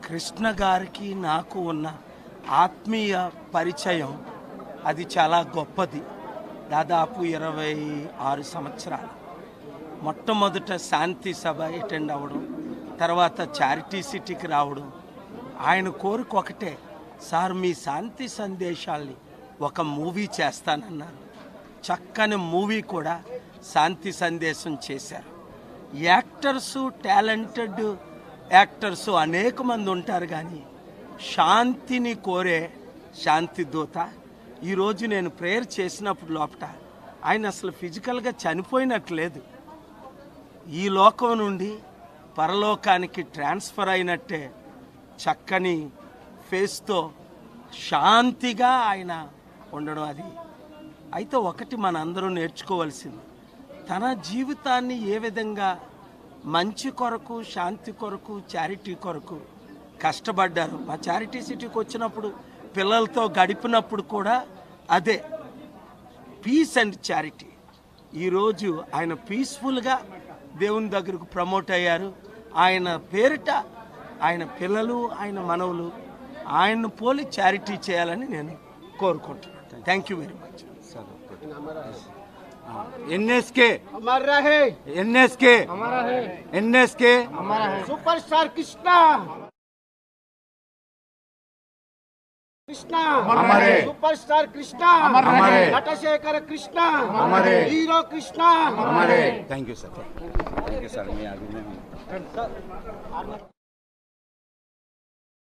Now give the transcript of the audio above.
కృష్ణ గారికి నాకు ఉన్న ఆత్మీయ పరిచయం అది చాలా గొప్పది దాదాపు ఇరవై ఆరు సంవత్సరాలు మొట్టమొదట శాంతి సభ అటెండ్ అవ్వడం తర్వాత చారిటీ సిటీకి రావడం ఆయన కోరిక ఒకటే సార్ మీ శాంతి సందేశాల్ని ఒక మూవీ చేస్తానన్నారు చక్కని మూవీ కూడా శాంతి సందేశం చేశారు యాక్టర్స్ టాలెంటెడ్ యాక్టర్స్ అనేక మంది ఉంటారు కానీ శాంతిని కోరే శాంతి దూత ఈరోజు నేను ప్రేయర్ చేసినప్పుడు లోపట ఆయన అసలు ఫిజికల్గా చనిపోయినట్లేదు ఈ లోకం నుండి పరలోకానికి ట్రాన్స్ఫర్ అయినట్టే చక్కని ఫేస్తో శాంతిగా ఆయన ఉండడం అది అయితే ఒకటి మన అందరూ నేర్చుకోవాల్సింది తన జీవితాన్ని ఏ విధంగా మంచి కొరకు శాంతి కొరకు చారిటీ కొరకు కష్టపడ్డారు మా చారిటీ సిటీకి వచ్చినప్పుడు పిల్లలతో గడిపినప్పుడు కూడా అదే పీస్ అండ్ చారిటీ ఈరోజు ఆయన పీస్ఫుల్గా దేవుని దగ్గరకు ప్రమోట్ అయ్యారు ఆయన పేరిట ఆయన పిల్లలు ఆయన మనవులు ఆయన్ను పోలి చారిటీ చేయాలని నేను కోరుకుంటున్నాను thank you very much NSK अमर रहे NSK NSK superstar Krishna Krishna अमरे। सुपरस्टार कृष्णा अमरे। नटशेखर कृष्णा अमरे। Hero Krishna thank you sir thank you sir మీ అభిమానం